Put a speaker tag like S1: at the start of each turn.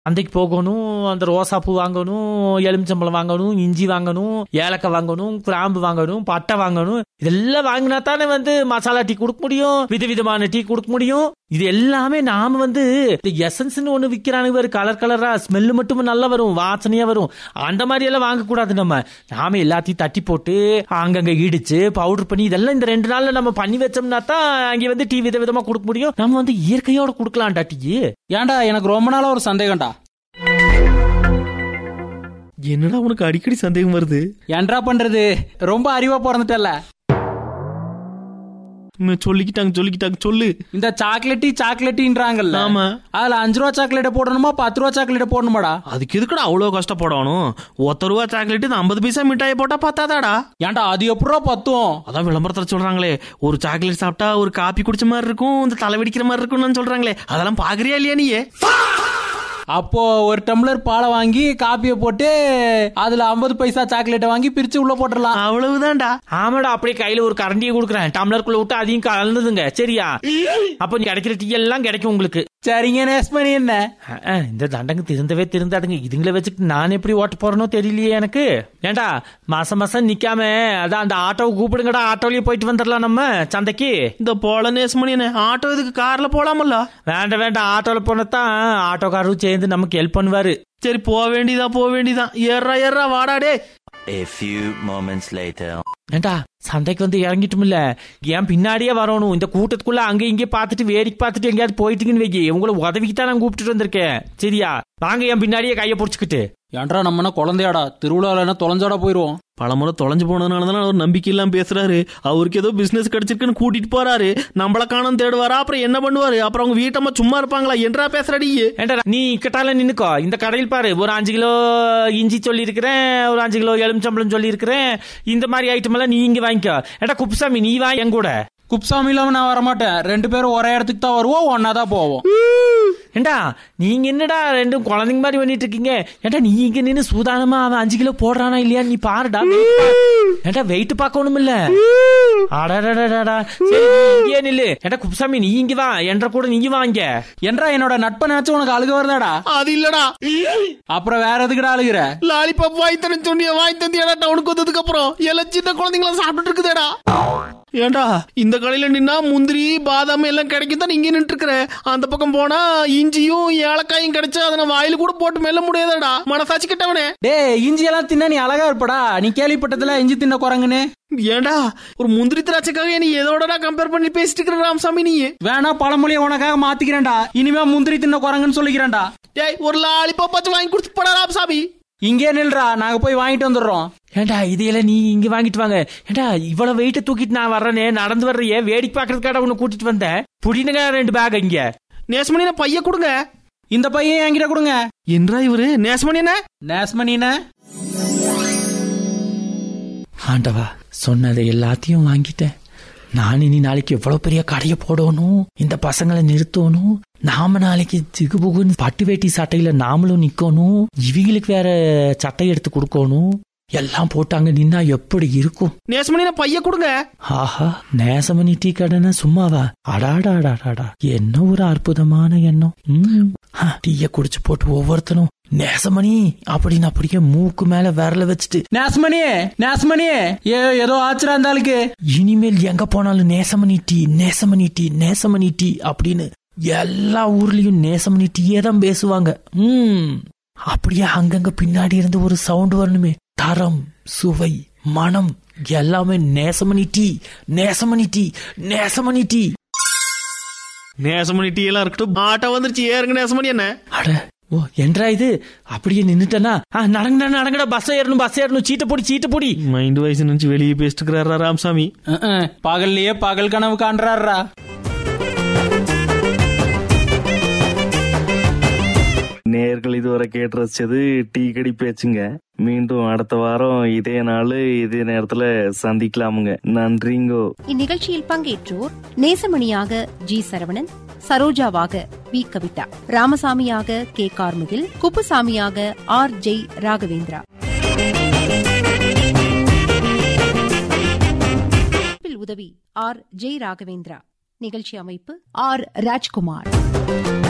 S1: அன்றைக்கு போகணும் அந்த ரோசாப்பூ வாங்கணும் எலுமிச்சம்பழம் வாங்கணும் இஞ்சி வாங்கணும் ஏலக்காய் வாங்கணும் கிராம்பு வாங்கணும் பட்டை வாங்கணும் இதெல்லாம் வாங்கினா தானே வந்து மசாலா டீ கொடுக்க முடியும் விதவிதமான டீ கொடுக்க முடியும் இது எல்லாமே நாம வந்து இந்த எசன்ஸ்னு ஒண்ணு விக்கிறானுங்க பாரு கலர் கலரா ஸ்மெல்லு மட்டும் நல்லா வரும் வாசனையா வரும் அந்த மாதிரி எல்லாம் வாங்கக்கூடாது நம்ம நாம எல்லாத்தையும் தட்டி போட்டு அங்கங்க இடிச்சு பவுடர் பண்ணி இதெல்லாம் இந்த ரெண்டு நாள்ல நம்ம பண்ணி வச்சோம்னா தான் அங்க வந்து டீ விதவிதமா கொடுக்க முடியும் நம்ம வந்து இயற்கையோட கொடுக்கலாம்டா டீ
S2: ஏன்டா எனக்கு ரொம்ப நாளா ஒரு சந்தேகம்டா
S3: என்னடா உனக்கு அடிக்கடி சந்தேகம் வருது
S2: ஏன்டா பண்றது ரொம்ப அறிவா பிறந்துட்டல
S3: ம், சொல்லிக்கிட்டாங்க சொல்லிக்கிட்டாங்க சொல்லு
S2: இந்த சாக்லேட்டி சாக்லேட்டின்றாங்கல்ல
S3: ஆமா.
S2: அதுல அஞ்சு ரூபா சாக்லேட்டை போடணுமா பத்து ரூபா சாக்லேட்டை போடணுமாடா
S3: அதுக்கு எதுக்குடா அவ்வளோ கஷ்டப்படணும் ஒத்த ரூபா சாக்லேட் இந்த ஐம்பது பைசா மிட்டாயை போட்டா பத்தாதாடா
S2: ஏன்டா அது எப்படா பத்தும்
S3: அதான் விளம்பரத்துல சொல்றாங்களே ஒரு சாக்லேட் சாப்பிட்டா ஒரு காப்பி குடிச்ச மாதிரி இருக்கும் இந்த தலைவடிக்கிற மாதிரி இருக்கும்னு சொல்றாங்களே அதெல்லாம் பாக்குறியா இல்லையா நீயே
S2: அப்போ ஒரு டம்ளர் பாலை வாங்கி காப்பியை போட்டு அதுல ஐம்பது பைசா சாக்லேட்டை வாங்கி பிரிச்சு உள்ள போட்டுடலாம்
S3: அவ்வளவுதான்டா
S1: ஆமாடா அப்படியே கையில ஒரு கரண்டியை கொடுக்குறேன் டம்ளருக்குள்ள விட்டு அதையும் கலந்துதுங்க சரியா அப்போ நீ கிடைக்கிற டீ எல்லாம் கிடைக்கும் உங்களுக்கு
S2: சரிங்க நேஸ்மணி என்ன
S1: அஹ், அஹ், இந்த தண்டங்க திருந்தவே திருந்தாதுங்க இதுங்களை வச்சுக்கிட்டு நான் எப்படி ஓட்ட போறேனோ தெரியலையே எனக்கு ஏண்டா மாசம் மாசம் நிக்காம அதான் அந்த ஆட்டோவை கூப்பிடுங்கடா ஆட்டோலயே போயிட்டு வந்துடலாம் நம்ம சந்தைக்கு
S3: இந்த போல நேசமணி என்ன ஆட்டோ இதுக்கு கார்ல போலாமல்ல
S1: வேண்டாம் வேண்டாம் ஆட்டோல போனதான் ஆட்டோக்காரரும் சேர்ந்து நமக்கு ஹெல்ப் பண்ணுவாரு
S3: சரி போக வேண்டியதா போக வேண்டியதான் ஏறா ஏறா வாடாடே
S4: A few moments later.
S1: ஏண்டா சந்தைக்கு வந்து இறங்கிட்டுமில்ல ஏன் பின்னாடியே வரணும் இந்த கூட்டத்துக்குள்ள அங்க இங்கே பார்த்துட்டு வேடிக்கை பார்த்துட்டு எங்கேயாவது போயிட்டீங்கன்னு வைக்கி உங்களை உதவிக்கு தான் நான் கூப்பிட்டுட்டு வந்திருக்கேன் சரியா வாங்க என் பின்னாடியே கையை பிடிச்சிக்கிட்டு
S2: ஏன்டா நம்ம என்ன குழந்தையாடா திருவிழாவில் என்ன தொலைஞ்சாடா போயிருவோம்
S3: பலமுறை தொலைஞ்சு போனதுனால தான் அவர் நம்பிக்கை இல்லாம பேசுறாரு அவருக்கு ஏதோ பிசினஸ் கிடைச்சிருக்குன்னு கூட்டிட்டு போறாரு நம்மள காணும் தேடுவாரா அப்புறம் என்ன பண்ணுவாரு அப்புறம் அவங்க வீட்டம்மா சும்மா இருப்பாங்களா என்றா பேசுறடி
S1: ஏண்டா நீ இக்கட்டால நின்னுக்கோ இந்த கடையில் பாரு ஒரு அஞ்சு கிலோ இஞ்சி சொல்லியிருக்கிறேன் ஒரு அஞ்சு கிலோ எலுமிச்சம்பழம் சொல்லியிருக்கிறேன் இந்த மாதிரி ஐட்டம் எல்லாம் நீ இங்க வாங்கிக்கோ ஏண்டா குப்புசாமி நீ வா என் கூட
S2: குப்சாமி இல்லாம நான் வரமாட்டேன் ரெண்டு பேரும் ஒரே இடத்துக்கு தான் வருவோம் ஒன்னா தான் போவோம்
S1: ஏண்டா நீங்க என்னடா ரெண்டும் குழந்தைங்க மாதிரி பண்ணிட்டு இருக்கீங்க ஏண்டா நீ இங்க நின்னு சூதானமா அவன் அஞ்சு கிலோ போடுறானா இல்லையா நீ பாருடா weight பாரு. ஏண்டா வெயிட் பார்க்கணும் இல்ல அடடடடடா சரி நீ இங்கேயே நில்லு ஏண்டா குப்புசாமி நீ இங்க வா என்ற கூட நீங்க வாங்க
S2: என்றா என்னோட நட்பை நினைச்சு உனக்கு அழுக வருதாடா
S3: அது இல்லடா
S2: அப்புறம் வேற எதுக்குடா அழுகுற
S3: லாலிபாப் வாங்கி தரேன்னு சொன்னிய வாங்கி தந்தியாடா டவுனுக்கு வந்ததுக்கு அப்புறம் எல்லாம் சின்ன குழந்தைங்களா சாப்பிட்டுட்டு இருக்குதேடா ஏண்டா இந்த கடையில நின்னா முந்திரி பாதாம் எல்லாம் கிடைக்கும் தான் இங்க நின்று இருக்கிற அந்த பக்கம் போனா இஞ்சியும் ஏலக்காயும் கிடைச்சா அதை நான் வாயில கூட போட்டு மெல்ல முடியாதடா மனசாட்சி கிட்டவனே
S2: டேய் இஞ்சி எல்லாம் தின்னா நீ அழகா இருப்படா நீ கேள்விப்பட்டதுல இஞ்சி தின்ன குரங்குன்னு
S3: ஏண்டா ஒரு முந்திரி திராட்சைக்காக நீ எதோடடா கம்பேர் பண்ணி பேசிட்டு இருக்கிற ராமசாமி நீ
S2: வேணா பழமொழியை உனக்காக மாத்திக்கிறேன்டா இனிமே முந்திரி தின்ன குரங்குன்னு சொல்லிக்கிறேன்டா
S3: டேய் ஒரு லாலிபாப் வச்சு வாங்கி கொடுத்து போடா ராமசாமி
S2: இங்கே நில்றா நாங்க போய் வாங்கிட்டு வந்துடுறோம்
S1: ஏண்டா இதையெல்லாம் நீ இங்க வாங்கிட்டு வாங்க ஏண்டா இவ்வளவு வெயிட்ட தூக்கிட்டு நான் வர்றேனே நடந்து வர்றையே வேடிக்கை பாக்குறதுக்காக உன்னை கூட்டிட்டு வந்தேன் புடினுங்க ரெண்டு பேக் இங்க
S3: நேசமணி நான் பைய கொடுங்க
S2: இந்த பையன் என்கிட்ட கொடுங்க
S3: என்றா இவரு நேசமணி என்ன
S2: நேஸ்மணின
S1: ஆண்டவா சொன்னதை எல்லாத்தையும் வாங்கிட்டேன் நான் இனி நாளைக்கு எவ்வளவு பெரிய கடையை போடணும் இந்த பசங்களை நிறுத்தணும் நாம நாளைக்கு ஜிகுபுகுன்னு பட்டு வேட்டி சட்டையில நாமளும் நிக்கணும் இவங்களுக்கு வேற சட்டை எடுத்து கொடுக்கணும் எல்லாம் போட்டாங்க நின்னா எப்படி இருக்கும்
S3: நேசமணி நான் பைய கொடுங்க
S1: ஆஹா நேசமணி டீ கடைனா சும்மாவா அடாடாடாடாடா என்ன ஒரு அற்புதமான எண்ணம் ம். ஆ, டீய குடிச்சு போட்டு ஒவ்வொருத்தனும் நேசமணி அப்படின்னு அப்படியே மூக்கு மேல விரல வச்சுட்டு
S2: நேஸ்மணியே நேஸ்மணியே ஏ ஏதோ ஆச்சுரா அந்த ஆளுக்கு
S1: இனிமேல் எங்க போனாலும் Nesamani tea Nesamani tea Nesamani tea அப்படின்னு எல்லா ஊர்லயும் நேசமணி டீயே தான் பேசுவாங்க ம் அப்படியே அங்கங்க பின்னாடி இருந்து ஒரு சவுண்ட் வரணுமே தரம் சுவை மனம் எல்லாமே Nesamani tea Nesamani tea Nesamani tea
S3: Nesamani tea எல்லாம் இருக்கட்டும் ஆட்டோ வந்துருச்சு ஏறுங்க நேசமணி என்ன
S1: அட ஓ என்றா இது அப்படியே நின்னுட்டனா ஆ, நடங்கடா நடங்கடா பஸ் ஏறணும் பஸ் ஏறணும் சீட்டை போடி சீட்டை போடி
S3: மைண்ட் வயசு நினைச்சு வெளியே பேசிட்டு இருக்கிறாரா ராமசாமி
S2: அஹ், அஹ், பகல்லையே பகல் கனவு காண்றாரா
S5: நேர்கள் இதுவரை கேட்டு ரசிச்சது டீ கடி பேச்சுங்க மீண்டும் அடுத்த வாரம் இதே நாள் இதே நேரத்துல சந்திக்கலாமுங்க நன்றிங்கோ
S6: இந்நிகழ்ச்சியில் பங்கேற்றோர் நேசமணியாக ஜி சரவணன் சரோஜாவாக வி கவிதா ராமசாமியாக கே கார்முகில் குப்புசாமியாக ஆர் ஜெய் ராகவேந்திரா உதவி ஆர் ஜெய் ராகவேந்திரா நிகழ்ச்சி அமைப்பு ஆர் ராஜ்குமார்